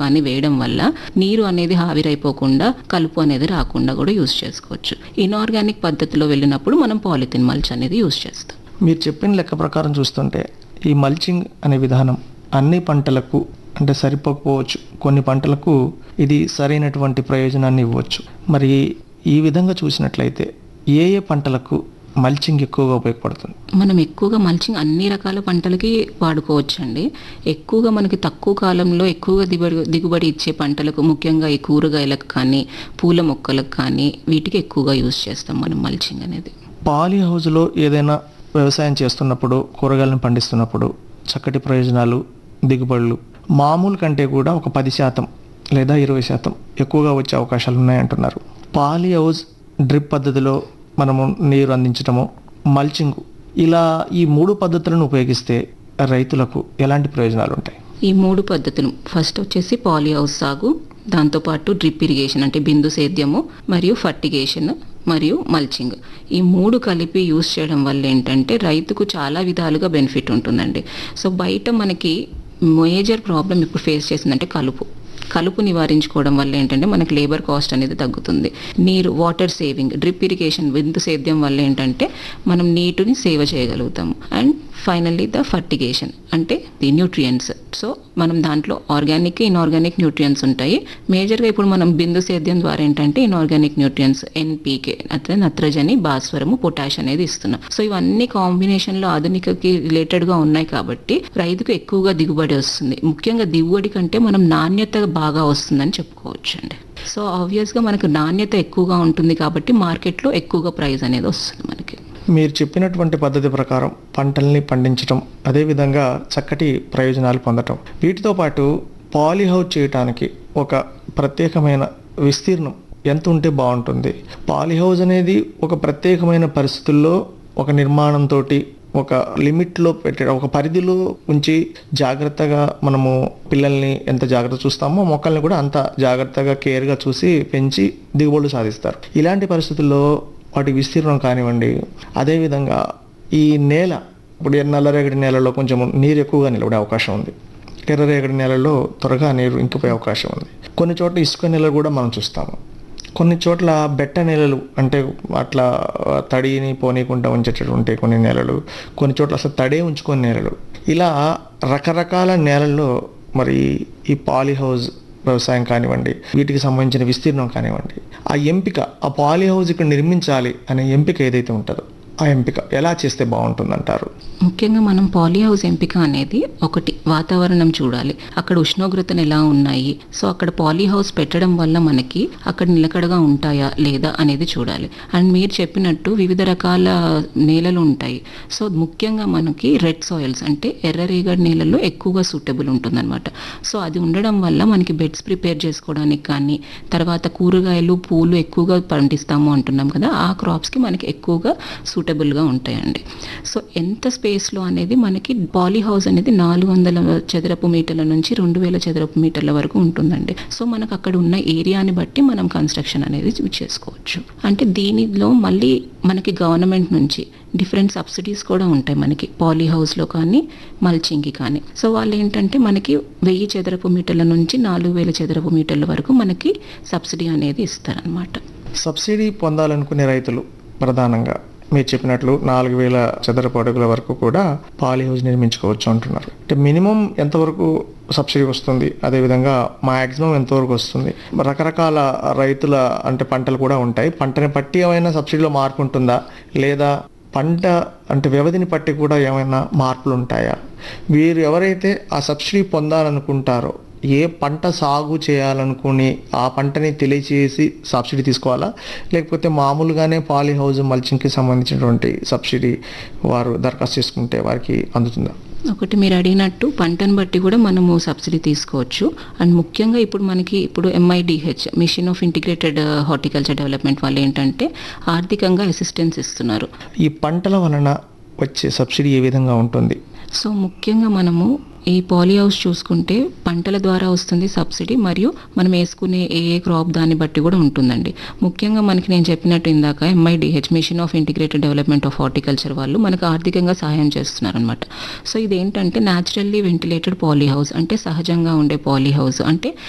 కానీ వేయడం వల్ల నీరు అనేది ఆవిరైపోకుండా కలుపు అనేది రాకుండా కూడా యూస్ చేసుకోవచ్చు ఇన్ఆర్గానిక్ పద్ధతిలో వెళ్ళినప్పుడు మనం పాలిథిన్ మల్చ్ అనేది యూస్ చేస్తాం మీరు చెప్పిన లెక్క ప్రకారం చూస్తుంటే ఈ మల్చింగ్ అనే విధానం అన్ని పంటలకు అంటే సరిపోకపోవచ్చు కొన్ని పంటలకు ఇది సరైనటువంటి ప్రయోజనాన్ని ఇవ్వచ్చు మరి ఈ విధంగా చూసినట్లయితే ఏ ఏ పంటలకు మల్చింగ్ ఎక్కువగా ఉపయోగపడుతుంది మనం ఎక్కువగా మల్చింగ్ అన్ని రకాల పంటలకి వాడుకోవచ్చండి ఎక్కువగా మనకి తక్కువ కాలంలో ఎక్కువగా దిగుబడి దిగుబడి ఇచ్చే పంటలకు ముఖ్యంగా ఈ కూరగాయలకు కానీ పూల మొక్కలకు కానీ వీటికి ఎక్కువగా యూస్ చేస్తాం మనం మల్చింగ్ అనేది పాలీ హౌజ్లో ఏదైనా వ్యవసాయం చేస్తున్నప్పుడు కూరగాయలను పండిస్తున్నప్పుడు చక్కటి ప్రయోజనాలు దిగుబడులు మామూలు కంటే కూడా ఒక పది శాతం లేదా ఇరవై శాతం ఎక్కువగా వచ్చే అవకాశాలు ఉన్నాయంటున్నారు పాలీ హౌజ్ డ్రిప్ పద్ధతిలో మనము నీరు అందించడము మల్చింగ్ ఇలా ఈ మూడు పద్ధతులను ఉపయోగిస్తే రైతులకు ఎలాంటి ప్రయోజనాలు ఉంటాయి ఈ మూడు పద్ధతులు ఫస్ట్ వచ్చేసి పాలీ హౌస్ సాగు దాంతోపాటు డ్రిప్ ఇరిగేషన్ అంటే బిందు సేద్యము మరియు ఫర్టిగేషన్ మరియు మల్చింగ్ ఈ మూడు కలిపి యూస్ చేయడం వల్ల ఏంటంటే రైతుకు చాలా విధాలుగా బెనిఫిట్ ఉంటుందండి సో బయట మనకి మేజర్ ప్రాబ్లం ఇప్పుడు ఫేస్ చేసిందంటే కలుపు కలుపు నివారించుకోవడం వల్ల ఏంటంటే మనకి లేబర్ కాస్ట్ అనేది తగ్గుతుంది నీరు వాటర్ సేవింగ్ డ్రిప్ ఇరిగేషన్ విందు సేద్యం వల్ల ఏంటంటే మనం నీటిని సేవ చేయగలుగుతాము అండ్ ఫైనల్లీ ద ఫర్టిగేషన్ అంటే ది న్యూట్రియంట్స్ సో మనం దాంట్లో ఆర్గానిక్ ఇన్ఆర్గానిక్ న్యూట్రియంట్స్ ఉంటాయి మేజర్గా ఇప్పుడు మనం బిందు సేద్యం ద్వారా ఏంటంటే ఇన్ఆర్గానిక్ న్యూట్రియంట్స్ ఎన్పీకే అంటే నత్రజని భాస్వరము పొటాష్ అనేది ఇస్తున్నాం సో ఇవన్నీ కాంబినేషన్లో ఆధునికకి రిలేటెడ్గా ఉన్నాయి కాబట్టి రైతుకు ఎక్కువగా దిగుబడి వస్తుంది ముఖ్యంగా దిగుబడి కంటే మనం నాణ్యత బాగా వస్తుందని చెప్పుకోవచ్చు అండి సో ఆబ్వియస్గా మనకు నాణ్యత ఎక్కువగా ఉంటుంది కాబట్టి మార్కెట్లో ఎక్కువగా ప్రైస్ అనేది వస్తుంది మనకి మీరు చెప్పినటువంటి పద్ధతి ప్రకారం పంటల్ని పండించడం అదేవిధంగా చక్కటి ప్రయోజనాలు పొందటం వీటితో పాటు పాలీహౌస్ చేయటానికి ఒక ప్రత్యేకమైన విస్తీర్ణం ఎంత ఉంటే బాగుంటుంది పాలీహౌస్ అనేది ఒక ప్రత్యేకమైన పరిస్థితుల్లో ఒక నిర్మాణంతో ఒక లిమిట్లో పెట్టే ఒక పరిధిలో ఉంచి జాగ్రత్తగా మనము పిల్లల్ని ఎంత జాగ్రత్త చూస్తామో మొక్కల్ని కూడా అంత జాగ్రత్తగా కేర్గా చూసి పెంచి దిగుబడులు సాధిస్తారు ఇలాంటి పరిస్థితుల్లో వాటి విస్తీర్ణం కానివ్వండి అదేవిధంగా ఈ నేల ఇప్పుడు నల్లరేగడి నేలలో కొంచెం నీరు ఎక్కువగా నిలబడే అవకాశం ఉంది ఎర్రరేగడి నేలలో త్వరగా నీరు ఇంకిపోయే అవకాశం ఉంది కొన్ని చోట్ల ఇసుక నేలలు కూడా మనం చూస్తాము కొన్ని చోట్ల బెట్ట నేలలు అంటే అట్లా తడిని పోనీకుండా ఉంచేటటువంటి కొన్ని నేలలు కొన్ని చోట్ల అసలు తడే ఉంచుకొని నేలలు ఇలా రకరకాల నేలల్లో మరి ఈ పాలీ హౌస్ వ్యవసాయం కానివ్వండి వీటికి సంబంధించిన విస్తీర్ణం కానివ్వండి ఆ ఎంపిక ఆ పాలీ హౌస్ ఇక్కడ నిర్మించాలి అనే ఎంపిక ఏదైతే ఉంటుందో ఆ ఎంపిక ఎలా చేస్తే బాగుంటుందంటారు ముఖ్యంగా మనం పాలీ హౌస్ ఎంపిక అనేది ఒకటి వాతావరణం చూడాలి అక్కడ ఉష్ణోగ్రతలు ఎలా ఉన్నాయి సో అక్కడ పాలీ హౌస్ పెట్టడం వల్ల మనకి అక్కడ నిలకడగా ఉంటాయా లేదా అనేది చూడాలి అండ్ మీరు చెప్పినట్టు వివిధ రకాల నేలలు ఉంటాయి సో ముఖ్యంగా మనకి రెడ్ సాయిల్స్ అంటే ఎర్రరేగడి నేలల్లో ఎక్కువగా సూటబుల్ ఉంటుందన్నమాట సో అది ఉండడం వల్ల మనకి బెడ్స్ ప్రిపేర్ చేసుకోవడానికి కానీ తర్వాత కూరగాయలు పూలు ఎక్కువగా పండిస్తాము అంటున్నాం కదా ఆ క్రాప్స్కి మనకి ఎక్కువగా సూటబుల్గా ఉంటాయండి సో ఎంత స్పేస్లో అనేది మనకి పాలీ హౌస్ అనేది నాలుగు వందల చదరపు మీటర్ల నుంచి రెండు వేల చదరపు మీటర్ల వరకు ఉంటుందండి సో మనకు అక్కడ ఉన్న ఏరియాని బట్టి మనం కన్స్ట్రక్షన్ అనేది చేసుకోవచ్చు అంటే దీనిలో మళ్ళీ మనకి గవర్నమెంట్ నుంచి డిఫరెంట్ సబ్సిడీస్ కూడా ఉంటాయి మనకి పాలీ హౌస్లో కానీ మల్చింగ్కి కానీ సో వాళ్ళు ఏంటంటే మనకి వెయ్యి చదరపు మీటర్ల నుంచి నాలుగు వేల చదరపు మీటర్ల వరకు మనకి సబ్సిడీ అనేది ఇస్తారనమాట సబ్సిడీ పొందాలనుకునే రైతులు ప్రధానంగా మీరు చెప్పినట్లు నాలుగు వేల చదరపు అడుగుల వరకు కూడా పాలీ హౌస్ నిర్మించుకోవచ్చు అంటున్నారు అంటే మినిమం ఎంతవరకు సబ్సిడీ వస్తుంది అదేవిధంగా మ్యాక్సిమం ఎంతవరకు వస్తుంది రకరకాల రైతుల అంటే పంటలు కూడా ఉంటాయి పంటని బట్టి ఏమైనా సబ్సిడీలో మార్పు ఉంటుందా లేదా పంట అంటే వ్యవధిని బట్టి కూడా ఏమైనా మార్పులు ఉంటాయా వీరు ఎవరైతే ఆ సబ్సిడీ పొందాలనుకుంటారో ఏ పంట సాగు చేయాలనుకుని ఆ పంటని తెలియచేసి సబ్సిడీ తీసుకోవాలా లేకపోతే మామూలుగానే పాలీ హౌస్ మల్చింగ్కి సంబంధించినటువంటి సబ్సిడీ వారు దరఖాస్తు చేసుకుంటే వారికి అందుతుందా ఒకటి మీరు అడిగినట్టు పంటను బట్టి కూడా మనము సబ్సిడీ తీసుకోవచ్చు అండ్ ముఖ్యంగా ఇప్పుడు మనకి ఇప్పుడు M I D H mission of integrated horticulture development వాళ్ళు ఏంటంటే ఆర్థికంగా అసిస్టెన్స్ ఇస్తున్నారు ఈ పంటల వలన వచ్చే సబ్సిడీ ఏ విధంగా ఉంటుంది సో ముఖ్యంగా మనము ఈ పాలీ హౌస్ చూసుకుంటే పంటల ద్వారా వస్తుంది సబ్సిడీ మరియు మనం వేసుకునే ఏ ఏ క్రాప్ దాన్ని బట్టి కూడా ఉంటుందండి ముఖ్యంగా మనకి నేను చెప్పినట్టు ఇందాక M I D H mission of integrated development of horticulture వాళ్ళు మనకు ఆర్థికంగా సహాయం చేస్తున్నారు అనమాట సో ఇదేంటంటే న్యాచురల్లీ వెంటిలేటెడ్ పాలీ హౌస్ అంటే సహజంగా ఉండే పాలీ హౌస్ అంటే